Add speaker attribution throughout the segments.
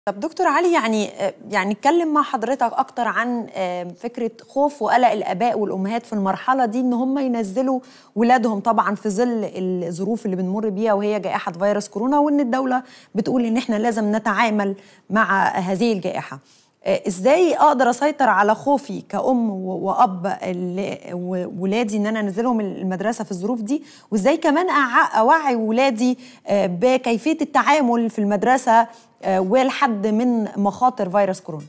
Speaker 1: طب دكتور علي يعني يعني اتكلم مع حضرتك اكتر عن فكره خوف وقلق الاباء والامهات في المرحله دي ان هم ينزلوا ولادهم طبعا في ظل الظروف اللي بنمر بيها وهي جائحه فيروس كورونا وان الدوله بتقول ان احنا لازم نتعامل مع هذه الجائحه. ازاي اقدر اسيطر على خوفي كأم وأب ولادي ان انا انزلهم المدرسه في الظروف دي وازاي كمان اوعي ولادي بكيفيه التعامل في المدرسه والحد من مخاطر فيروس كورونا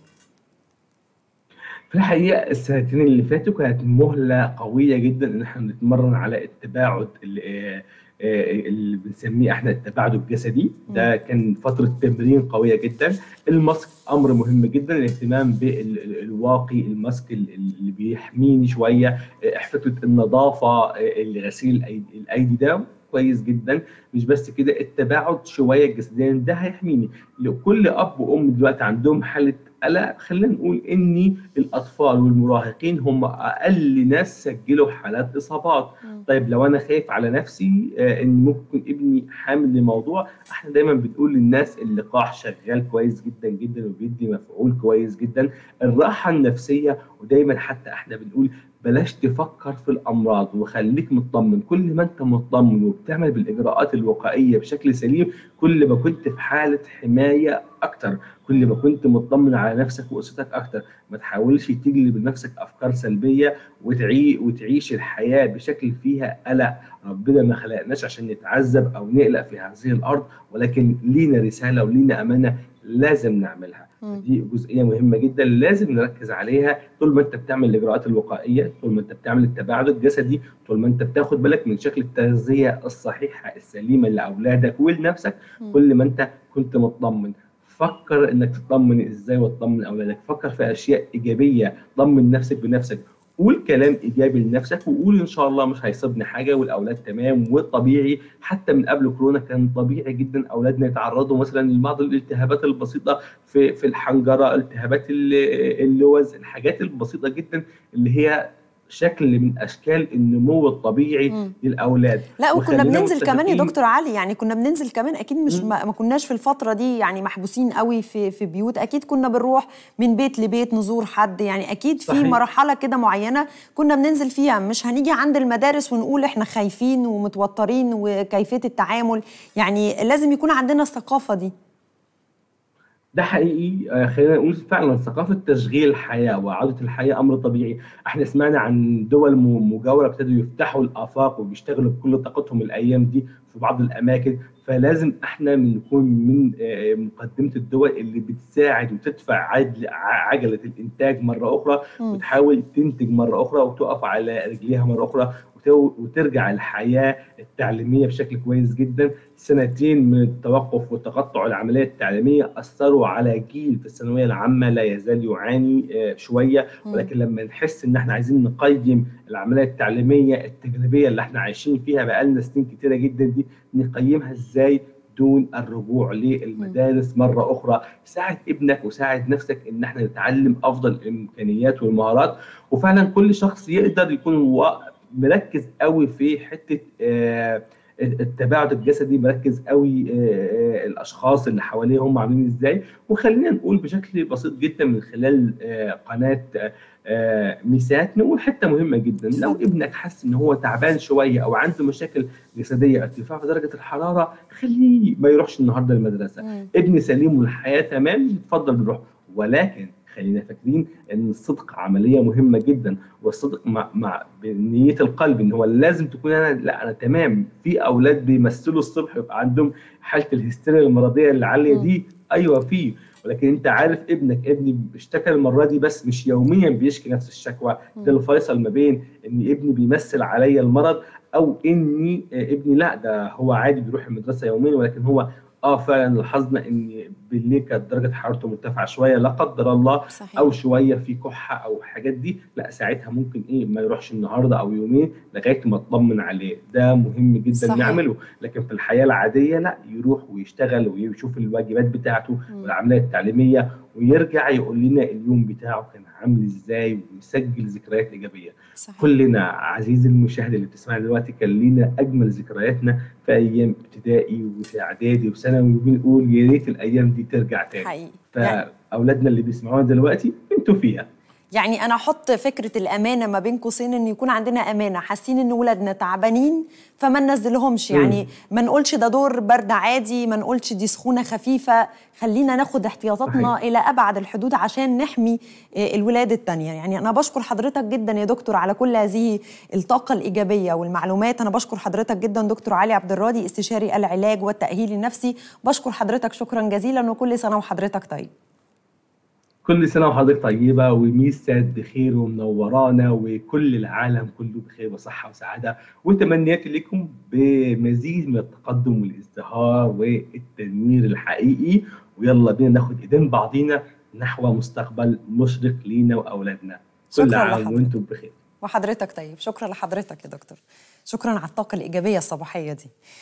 Speaker 2: في الحقيقه السنتين اللي فاتوا كانت مهله قويه جدا ان احنا نتمرن على التباعد اللي, اللي بنسميه احنا التباعد الجسدي ده كان فتره تمرين قويه جدا الماسك امر مهم جدا الاهتمام بالواقي الماسك اللي بيحميني شويه فكره النظافه غسيل الايدي ده كويس جدا مش بس كده التباعد شويه جسديا ده هيحميني لكل اب وام دلوقتي عندهم حاله قلق خلينا نقول ان الاطفال والمراهقين هم اقل ناس سجلوا حالات اصابات م. طيب لو انا خايف على نفسي آه ان ممكن ابني حامل لموضوع احنا دايما بنقول للناس اللقاح شغال كويس جدا جدا وبيدي مفعول كويس جدا الراحه النفسيه ودايما حتى احنا بنقول بلاش تفكر في الامراض وخليك مطمن كل ما انت مطمن وبتعمل بالاجراءات الوقائيه بشكل سليم كل ما كنت في حاله حمايه اكتر كل ما كنت مطمن على نفسك واسرتك اكتر ما تحاولش تجلب لنفسك افكار سلبيه وتعي وتعيش الحياه بشكل فيها قلق ربنا ما خلقناش عشان نتعذب او نقلق في هذه الارض ولكن لينا رساله ولينا امانه لازم نعملها دي جزئيه مهمه جدا لازم نركز عليها طول ما انت بتعمل الاجراءات الوقائيه طول ما انت بتعمل التباعد الجسدي طول ما انت بتاخد بالك من شكل التغذيه الصحيحه السليمه لاولادك ولنفسك كل ما انت كنت مطمن فكر انك تطمن ازاي وتطمن اولادك فكر في اشياء ايجابيه طمن نفسك بنفسك قول كلام ايجابي لنفسك وقول ان شاء الله مش هيصيبني حاجه والاولاد تمام والطبيعي حتى من قبل كورونا كان طبيعي جدا اولادنا يتعرضوا مثلا لبعض الالتهابات البسيطه في في الحنجره التهابات اللوز الحاجات البسيطه جدا اللي هي شكل من اشكال النمو الطبيعي مم. للاولاد
Speaker 1: لا وكنا بننزل كمان يا دكتور علي يعني كنا بننزل كمان اكيد مش مم. ما كناش في الفتره دي يعني محبوسين قوي في في بيوت اكيد كنا بنروح من بيت لبيت نزور حد يعني اكيد في صحيح. مرحله كده معينه كنا بننزل فيها مش هنيجي عند المدارس ونقول احنا خايفين ومتوترين وكيفيه التعامل يعني لازم يكون عندنا الثقافه دي
Speaker 2: ده حقيقي خلينا نقول فعلا ثقافه تشغيل الحياه وعوده الحياه امر طبيعي احنا سمعنا عن دول مجاوره ابتدوا يفتحوا الافاق وبيشتغلوا بكل طاقتهم الايام دي في بعض الاماكن فلازم احنا نكون من مقدمه الدول اللي بتساعد وتدفع عجله الانتاج مره اخرى وتحاول تنتج مره اخرى وتقف على رجليها مره اخرى وترجع الحياه التعليميه بشكل كويس جدا سنتين من التوقف وتقطع العمليه التعليميه اثروا على جيل في الثانويه العامه لا يزال يعاني شويه ولكن لما نحس ان احنا عايزين نقيم العمليه التعليميه التجريبيه اللي احنا عايشين فيها بقالنا سنين كتيره جدا دي نقيمها ازاي دون الرجوع للمدارس مرة أخرى ساعد ابنك وساعد نفسك إن احنا نتعلم أفضل الإمكانيات والمهارات وفعلا كل شخص يقدر يكون مركز قوي في حته آه التباعد الجسدي مركز قوي آه الاشخاص اللي حواليه هم عاملين ازاي وخلينا نقول بشكل بسيط جدا من خلال آه قناه ميسات نقول حته مهمه جدا لو ابنك حس ان هو تعبان شويه او عنده مشاكل جسديه ارتفاع في درجه الحراره خليه ما يروحش النهارده المدرسه ابني سليم والحياه تمام اتفضل نروح ولكن خلينا فاكرين ان الصدق عمليه مهمه جدا والصدق مع مع بنيه القلب ان هو لازم تكون انا لا انا تمام في اولاد بيمثلوا الصبح يبقى عندهم حاله الهستيريا المرضيه العاليه دي ايوه في ولكن انت عارف ابنك ابني اشتكى المره دي بس مش يوميا بيشكي نفس الشكوى ده الفيصل ما بين ان ابني بيمثل عليا المرض او اني ابني لا ده هو عادي بيروح المدرسه يوميا ولكن هو اه فعلا لاحظنا ان بالليل كانت درجه حرارته مرتفعه شويه لا قدر الله صحيح. او شويه في كحه او حاجات دي لا ساعتها ممكن ايه ما يروحش النهارده او يومين لغايه ما اطمن عليه ده مهم جدا صحيح. نعمله لكن في الحياه العاديه لا يروح ويشتغل ويشوف الواجبات بتاعته والعمليه التعليميه ويرجع يقول لنا اليوم بتاعه كان عامل ازاي ويسجل ذكريات ايجابيه
Speaker 1: صحيح.
Speaker 2: كلنا عزيزي المشاهد اللي بتسمعنا دلوقتي كان لينا اجمل ذكرياتنا في ايام ابتدائي وفي اعدادي وثانوي وبنقول يا ريت الايام دي ترجع تاني
Speaker 1: حقيقي يعني
Speaker 2: فاولادنا اللي بيسمعونا دلوقتي انتوا فيها
Speaker 1: يعني انا احط فكره الامانه ما بين قوسين ان يكون عندنا امانه حاسين ان ولادنا تعبانين فما ننزلهمش يعني ما نقولش ده دور برد عادي ما نقولش دي سخونه خفيفه خلينا ناخد احتياطاتنا
Speaker 2: صحيح.
Speaker 1: الى ابعد الحدود عشان نحمي آه، الولاد التانية يعني انا بشكر حضرتك جدا يا دكتور على كل هذه الطاقه الايجابيه والمعلومات انا بشكر حضرتك جدا دكتور علي عبد الراضي استشاري العلاج والتاهيل النفسي بشكر حضرتك شكرا جزيلا وكل سنه وحضرتك طيب
Speaker 2: كل سنة وحضرتك طيبة وميس سعد بخير ومنورانا وكل العالم كله بخير وصحة وسعادة وتمنياتي لكم بمزيد من التقدم والازدهار والتنوير الحقيقي ويلا بينا ناخد ايدين بعضينا نحو مستقبل مشرق لينا واولادنا كل
Speaker 1: شكراً
Speaker 2: عام
Speaker 1: لحضرتك.
Speaker 2: وانتم بخير
Speaker 1: وحضرتك طيب شكرا لحضرتك يا دكتور شكرا على الطاقه الايجابيه الصباحيه دي